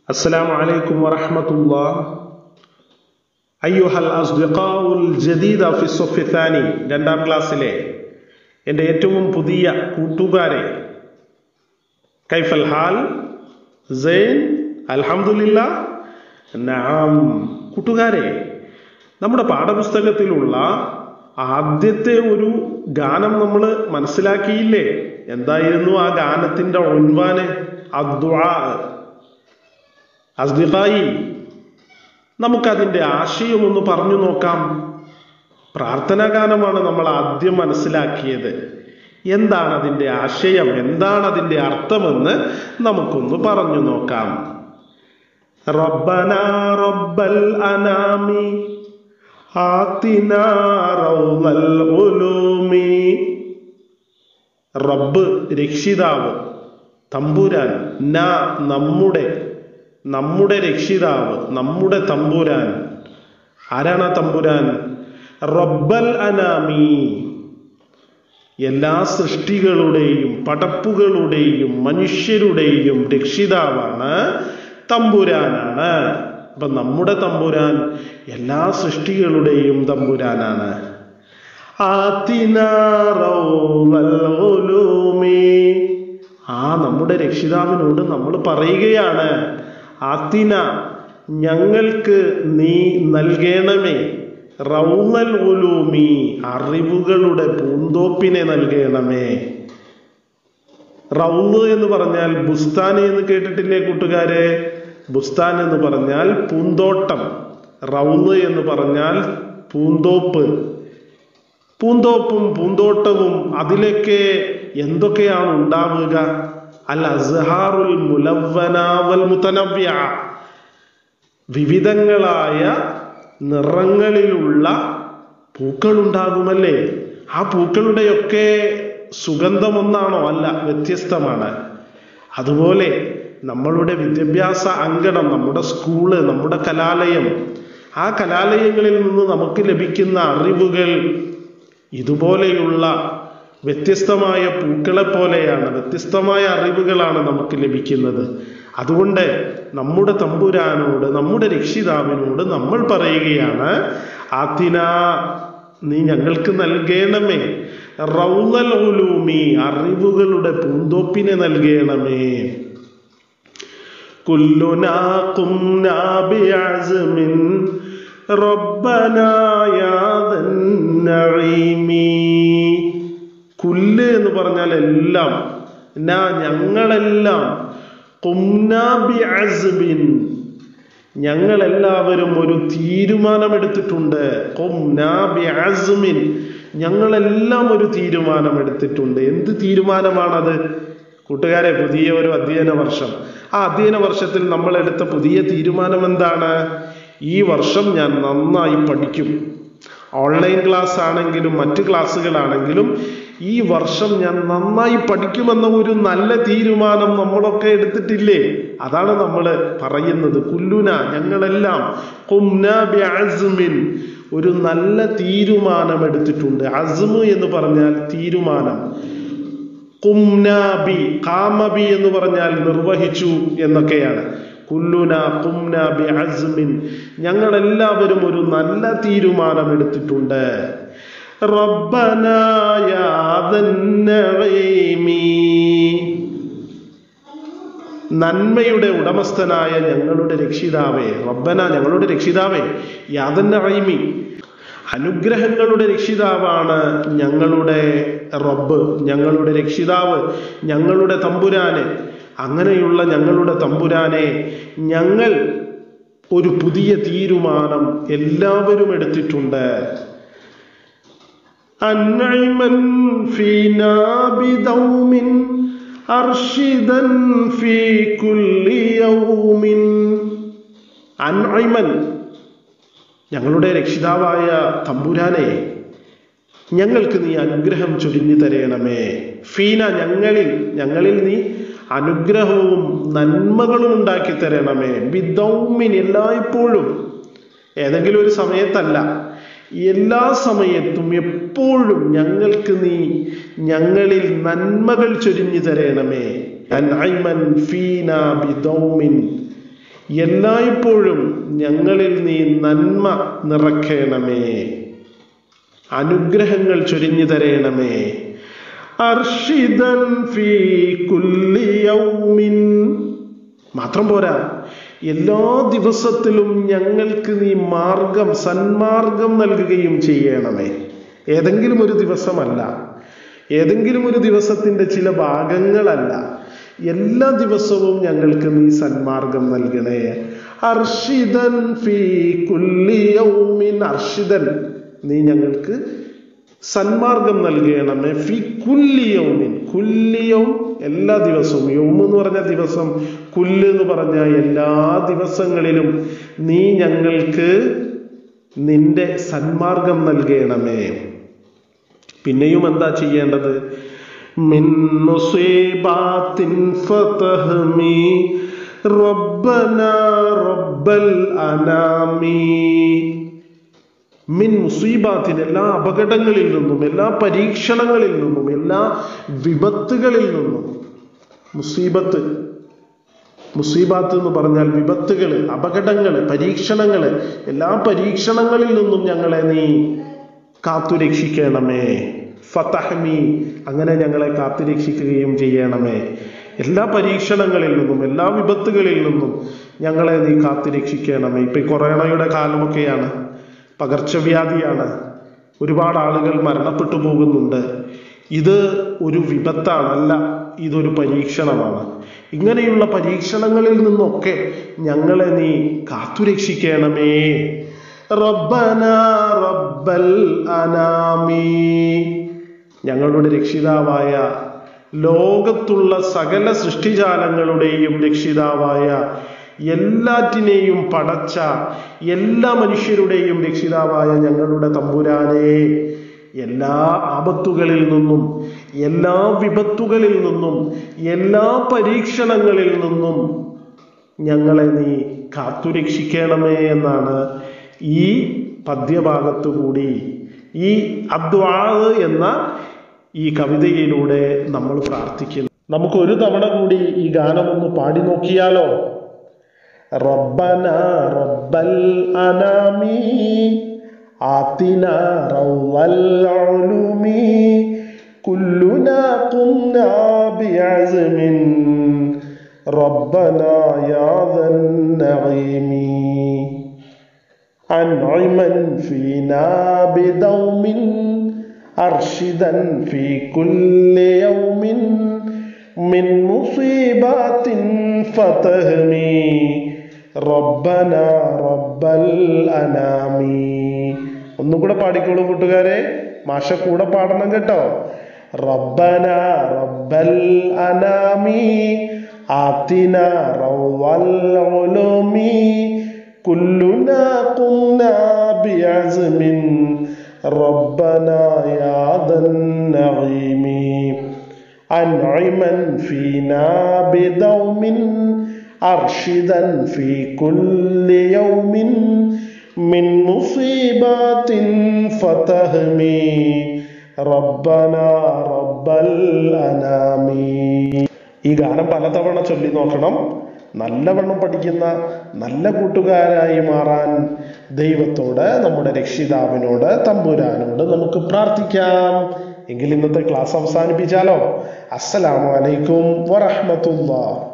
السلام عليكم ورحمة الله أيها الأصدقاء الجديدة في الصف الثاني രണ്ടാം ക്ലാസ്സിലെ എൻ്റെ ഏറ്റവും പുതിയ കൂട്ടുകാരെ കൈഫൽ ഹാൽ സെയിൻ അൽഹംദുലില്ല നാം കൂട്ടുകാരെ നമ്മുടെ പാഠപുസ്തകത്തിലുള്ള ആദ്യത്തെ ഒരു ഗാനം നമ്മൾ മനസ്സിലാക്കിയില്ലേ എന്തായിരുന്നു ആ ഗാനത്തിന്റെ ഒൻവാന് അദ്വാ അസ്ദിഖായി നമുക്കതിൻ്റെ ആശയം ഒന്ന് പറഞ്ഞു നോക്കാം പ്രാർത്ഥനാ ഗാനമാണ് നമ്മൾ ആദ്യം മനസ്സിലാക്കിയത് എന്താണ് അതിൻ്റെ ആശയം എന്താണ് അതിൻ്റെ അർത്ഥമെന്ന് നമുക്കൊന്ന് പറഞ്ഞു നോക്കാം റബ്ബന റബ്ബൽ അനാമി ആത്തിനാ റൗളൽ ഉലൂമി റബ്ബ് രക്ഷിതാവ് തമ്പുരാൻ ന നമ്മുടെ നമ്മുടെ രക്ഷിതാവ് നമ്മുടെ തമ്പുരാൻ ആരാണ് ആ തമ്പുരാൻ റബ്ബൽ അനാമി എല്ലാ സൃഷ്ടികളുടെയും പടപ്പുകളുടെയും മനുഷ്യരുടെയും രക്ഷിതാവാണ് തമ്പുരാനാണ് അപ്പൊ നമ്മുടെ തമ്പുരാൻ എല്ലാ സൃഷ്ടികളുടെയും തമ്പുരാനാണ് ആ നമ്മുടെ രക്ഷിതാവിനോട് നമ്മൾ പറയുകയാണ് ആത്തിന ഞങ്ങൾക്ക് നീ നൽകണമേ റൗലൽ ഉലൂമി അറിവുകളുടെ പൂന്തോപ്പിനെ നൽകണമേ റൗല് എന്ന് പറഞ്ഞാൽ ബുസ്താനി എന്ന് കേട്ടിട്ടില്ലേ കൂട്ടുകാരെ ബുസ്താൻ എന്ന് പറഞ്ഞാൽ പൂന്തോട്ടം റൗല് എന്ന് പറഞ്ഞാൽ പൂന്തോപ്പ് പൂന്തോപ്പും പൂന്തോട്ടവും അതിലൊക്കെ എന്തൊക്കെയാണ് ഉണ്ടാവുക അൽ അസ്ഹാറുൽ മുലവനാവൽ മുത്തനവ്യ വിവിധങ്ങളായ നിറങ്ങളിലുള്ള പൂക്കളുണ്ടാകുമല്ലേ ആ പൂക്കളുടെയൊക്കെ സുഗന്ധം ഒന്നാണോ അല്ല വ്യത്യസ്തമാണ് അതുപോലെ നമ്മളുടെ വിദ്യാഭ്യാസ അങ്കണം നമ്മുടെ സ്കൂള് നമ്മുടെ കലാലയം ആ കലാലയങ്ങളിൽ നിന്ന് നമുക്ക് ലഭിക്കുന്ന അറിവുകൾ ഇതുപോലെയുള്ള വ്യത്യസ്തമായ പൂക്കളെ പോലെയാണ് വ്യത്യസ്തമായ അറിവുകളാണ് നമുക്ക് ലഭിക്കുന്നത് അതുകൊണ്ട് നമ്മുടെ തമ്പുരാനോട് നമ്മുടെ രക്ഷിതാവിനോട് നമ്മൾ പറയുകയാണ് ആത്തിന നീ ഞങ്ങൾക്ക് നൽകണമേ റൗലൽ ഉലൂമി അറിവുകളുടെ പൂന്തോപ്പിനെ നൽകണമേ കുല്ലുനാ കുംനാ ബിഅസ്മിൻ റബ്ബനാ യാ ദന്നഈമി കുല്ല് എന്ന് പറഞ്ഞാൽ എല്ലാം നാ ഞങ്ങളെല്ലാം കുംനാ ബിഅസ്മിൻ ഞങ്ങളെല്ലാവരും ഒരു തീരുമാനമെടുത്തിട്ടുണ്ട് കുംനാ ബിഅസ്മിൻ ഞങ്ങളെല്ലാം ഒരു തീരുമാനമെടുത്തിട്ടുണ്ട് എന്ത് തീരുമാനമാണത് കൂട്ടുകാരെ പുതിയ ഒരു അധ്യയന വർഷം ആ അധ്യയന വർഷത്തിൽ നമ്മൾ എടുത്ത പുതിയ തീരുമാനം എന്താണ് ഈ വർഷം ഞാൻ നന്നായി പഠിക്കും ഓൺലൈൻ ക്ലാസ് ആണെങ്കിലും മറ്റ് ക്ലാസ്സുകളാണെങ്കിലും ഈ വർഷം ഞാൻ നന്നായി പഠിക്കുമെന്ന ഒരു നല്ല തീരുമാനം നമ്മളൊക്കെ എടുത്തിട്ടില്ലേ അതാണ് നമ്മൾ പറയുന്നത് കുല്ലുന ഞങ്ങളെല്ലാം ഒരു നല്ല തീരുമാനം എടുത്തിട്ടുണ്ട് അസ്മ് എന്ന് പറഞ്ഞാൽ തീരുമാനം കുംനാബി കാമബി എന്ന് പറഞ്ഞാൽ നിർവഹിച്ചു എന്നൊക്കെയാണ് കുല്ലുന കുംനാബി അസ്മിൻ ഞങ്ങളെല്ലാവരും ഒരു നല്ല തീരുമാനം എടുത്തിട്ടുണ്ട് നന്മയുടെ ഉടമസ്ഥനായ ഞങ്ങളുടെ രക്ഷിതാവേ റബ്ബന ഞങ്ങളുടെ രക്ഷിതാവേ യാതന്നഴീമി അനുഗ്രഹങ്ങളുടെ രക്ഷിതാവാണ് ഞങ്ങളുടെ റബ്ബ് ഞങ്ങളുടെ രക്ഷിതാവ് ഞങ്ങളുടെ തമ്പുരാന് അങ്ങനെയുള്ള ഞങ്ങളുടെ തമ്പുരാനെ ഞങ്ങൾ ഒരു പുതിയ തീരുമാനം എല്ലാവരും എടുത്തിട്ടുണ്ട് أنعما فينا بدوم أرشدا في كل يوم أنعما ഞങ്ങളുടെ രക്ഷിതാവായ തമ്പുരാനെ ഞങ്ങൾക്ക് നീ അനുഗ്രഹം ചൊരിഞ്ഞു തരയണമേ ഫീന ഞങ്ങളിൽ ഞങ്ങളിൽ നീ അനുഗ്രഹവും നന്മകളും ഉണ്ടാക്കി തരണമേ ബിദൗമിൻ എല്ലായ്പ്പോഴും ഏതെങ്കിലും ഒരു സമയത്തല്ല എല്ലാ സമയത്തും എപ്പോഴും ഞങ്ങൾക്ക് നീ ഞങ്ങളിൽ നന്മകൾ ചൊരിഞ്ഞു തരണമേ അൻഐമൻ ഫീന ബിദൗമിൻ എല്ലായ്പ്പോഴും ഞങ്ങളിൽ നീ നന്മ നിറയ്ക്കണമേ അനുഗ്രഹങ്ങൾ ചൊരിഞ്ഞു തരേണമേ അർഷിദൻ ഫീ കുല്ലി യൗമിൻ മാത്രം പോരാ എല്ലാ ദിവസത്തിലും ഞങ്ങൾക്ക് നീ മാർഗം സന്മാർഗം നൽകുകയും ചെയ്യണമേ ഏതെങ്കിലും ഒരു ദിവസമല്ല ഏതെങ്കിലും ഒരു ദിവസത്തിന്റെ ചില ഭാഗങ്ങളല്ല എല്ലാ ദിവസവും ഞങ്ങൾക്ക് നീ സന്മാർഗം നൽകണേ അർഷിദൻ ഫീ കുല്ലി യൗമിൻ അർഷിദൻ നീ ഞങ്ങൾക്ക് സന്മാർഗം നൽകണമേ ഫി കുല്ലിയൗമിൻ കുല്ലിയവും എല്ലാ ദിവസവും യൗം എന്ന് പറഞ്ഞ ദിവസം കുല്ല് എന്ന് പറഞ്ഞ എല്ലാ ദിവസങ്ങളിലും നീ ഞങ്ങൾക്ക് നിന്റെ സന്മാർഗം നൽകണമേ പിന്നെയും എന്താ ചെയ്യേണ്ടത് മിൻ മുസീബാത്തിൻ ഫതഹ്മി റബ്ബന റബ്ബൽ അനാമി മിൻ മുസീബാത്തിൻ എല്ലാ അപകടങ്ങളിൽ നിന്നും എല്ലാ പരീക്ഷണങ്ങളിൽ നിന്നും എല്ലാ വിപത്തുകളിൽ നിന്നും മുസീബത്ത് മുസീബാത്ത് എന്ന് പറഞ്ഞാൽ വിപത്തുകൾ അപകടങ്ങൾ പരീക്ഷണങ്ങൾ എല്ലാ പരീക്ഷണങ്ങളിൽ നിന്നും ഞങ്ങളെ നീ കാത്തുരക്ഷിക്കണമേ ഫതഹ്മി അങ്ങനെ ഞങ്ങളെ കാത്തുരക്ഷിക്കുകയും ചെയ്യണമേ എല്ലാ പരീക്ഷണങ്ങളിൽ നിന്നും എല്ലാ വിപത്തുകളിൽ നിന്നും ഞങ്ങളെ നീ കാത്തുരക്ഷിക്കണമേ ഇപ്പൊ ഈ കൊറോണയുടെ കാലമൊക്കെയാണ് പകർച്ചവ്യാധിയാണ് ഒരുപാട് ആളുകൾ മരണപ്പെട്ടു പോകുന്നുണ്ട് ഇത് ഒരു വിപത്താണല്ല ഇതൊരു പരീക്ഷണമാണ് ഇങ്ങനെയുള്ള പരീക്ഷണങ്ങളിൽ നിന്നൊക്കെ ഞങ്ങളെ നീ കാത്തുരക്ഷിക്കണമേ റബ്ബന റബ്ബൽ അനാമി ഞങ്ങളുടെ രക്ഷിതാവായ ലോകത്തുള്ള സകല സൃഷ്ടിജാലങ്ങളുടെയും രക്ഷിതാവായ എല്ലാറ്റിനെയും പടച്ച എല്ലാ മനുഷ്യരുടെയും രക്ഷിതാവായ ഞങ്ങളുടെ തമ്പുരാനെ എല്ലാ ആപത്തുകളിൽ നിന്നും എല്ലാ വിപത്തുകളിൽ നിന്നും എല്ലാ പരീക്ഷണങ്ങളിൽ നിന്നും ഞങ്ങളെ നീ കാത്തുരക്ഷിക്കണമേ എന്നാണ് ഈ പദ്യഭാഗത്തു കൂടി ഈ അദ്വാദ് എന്ന ഈ കവിതയിലൂടെ നമ്മൾ പ്രാർത്ഥിക്കുന്നു നമുക്ക് ഒരു തവണ കൂടി ഈ ഗാനം ഒന്ന് പാടി നോക്കിയാലോ റബ്ബന റബ്ബൽ അനാമി ആത്തിന റൗവൽ ഉലുമി كلنا قمنا بعزم ربنا يا ذا النعيم أنعما فينا بدوم أرشدا في كل يوم من مصيبات فتهمي ربنا رب الأنام ഒന്നും കൂടെ പാടിക്കോളൂ കൂട്ടുകാരെ മാഷ കൂടെ പാടണം കേട്ടോ റബ്ബന റബ്ബൽ അനാമി ആത്തിന റൗവൽ ഉലൂമി كلنا قمنا بعزم ربنا يا ذا النعيم أنعما فينا بدوم أرشدا في كل يوم من مصيبات فتهمي ربنا رب الأنام ഈ ഗാനം പലതവണ ചൊല്ലി നോക്കണം നല്ലവണ്ണം പഠിക്കുന്ന നല്ല കൂട്ടുകാരായി മാറാൻ ദൈവത്തോട് നമ്മുടെ രക്ഷിതാവിനോട് തമ്പുരാനോട് നമുക്ക് പ്രാർത്ഥിക്കാം എങ്കിൽ ഇന്നത്തെ ക്ലാസ് അവസാനിപ്പിച്ചാലോ അസ്സലാമു അലൈക്കും വറഹ്മത്തുള്ളാഹ്